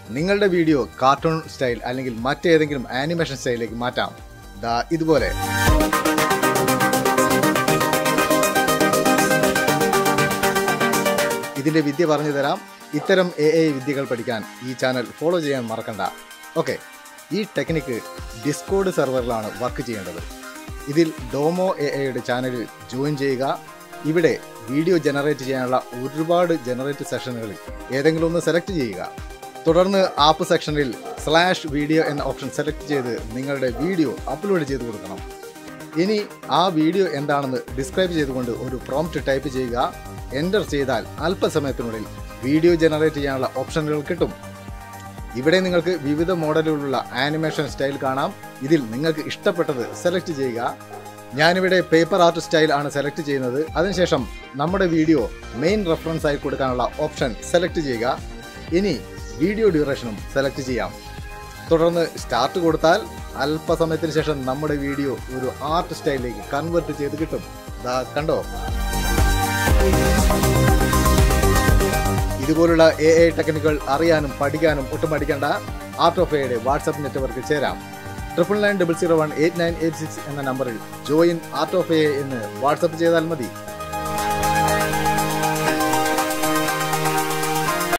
നിങ്ങളുടെ video cartoon style അല്ലെങ്കിൽ മറ്റേതെങ്കിലും ആനിമേഷൻ സ്റ്റൈലിലേക്ക് മാറ്റാം ദാ ഇതുപോലെ ഇതിന്റെ വിദ്യ പറഞ്ഞു തരാം ഇത്തരം എ ഐ വിദ്യകൾ പഠിക്കാൻ ഈ ചാനൽ ഫോളോ ചെയ്യാൻ മറക്കണ്ട ഓക്കെ ഈ ടെക്നിക്ക് ഡിസ്കോഡ് സെർവറിലാണ് വർക്ക് ചെയ്യേണ്ടത് ഇതിൽ ഡോമോ എ ഐയുടെ ചാനലിൽ ജോയിൻ ചെയ്യുക ഇവിടെ വീഡിയോ ജനറേറ്റ് ചെയ്യാനുള്ള ഒരുപാട് ജനറേറ്റ് സെഷനുകളിൽ ഏതെങ്കിലും ഒന്ന് സെലക്ട് ചെയ്യുക തുടർന്ന് ആപ്പ് സെക്ഷനിൽ സ്ലാഷ് വീഡിയോ എന്ന ഓപ്ഷൻ സെലക്ട് ചെയ്ത് നിങ്ങളുടെ വീഡിയോ അപ്ലോഡ് ചെയ്ത് കൊടുക്കണം ഇനി ആ വീഡിയോ എന്താണെന്ന് ഡിസ്ക്രൈബ് ചെയ്തുകൊണ്ട് ഒരു പ്രോംപ്റ്റ് ടൈപ്പ് ചെയ്യുക എൻ്റർ ചെയ്താൽ അല്പസമയത്തിനുള്ളിൽ വീഡിയോ ജനറേറ്റ് ചെയ്യാനുള്ള ഓപ്ഷനുകൾ കിട്ടും ഇവിടെ നിങ്ങൾക്ക് വിവിധ മോഡലിലുള്ള ആനിമേഷൻ സ്റ്റൈൽ കാണാം ഇതിൽ നിങ്ങൾക്ക് ഇഷ്ടപ്പെട്ടത് സെലക്ട് ചെയ്യുക ഞാനിവിടെ പേപ്പർ ആർട്ട് സ്റ്റൈൽ ആണ് സെലക്ട് ചെയ്യുന്നത് അതിനുശേഷം നമ്മുടെ വീഡിയോ മെയിൻ റെഫറൻസ് ആയി കൊടുക്കാനുള്ള ഓപ്ഷൻ സെലക്ട് ചെയ്യുക ഇനി വീഡിയോ ഡ്യൂറേഷനും സെലക്ട് ചെയ്യാം തുടർന്ന് സ്റ്റാർട്ട് കൊടുത്താൽ അല്പസമയത്തിന് ശേഷം നമ്മുടെ വീഡിയോ ഒരു ആർട്ട് സ്റ്റൈലിലേക്ക് കൺവേർട്ട് ചെയ്ത് കിട്ടും ദാ കണ്ടോ ഇതുപോലുള്ള എ ഐ ടെക്നിക്കുകൾ അറിയാനും പഠിക്കാനും ഒട്ടും പഠിക്കേണ്ട ആർട്ട് ഓഫ് എയുടെ വാട്സപ്പ് നെറ്റ്വർക്കിൽ ചേരാം triple nine double zero one eight nine eight six എന്ന നമ്പറിൽ ജോയിൻ ആർട്ട് ഓഫ് എ എന്ന് വാട്സപ്പ് ചെയ്താൽ മതി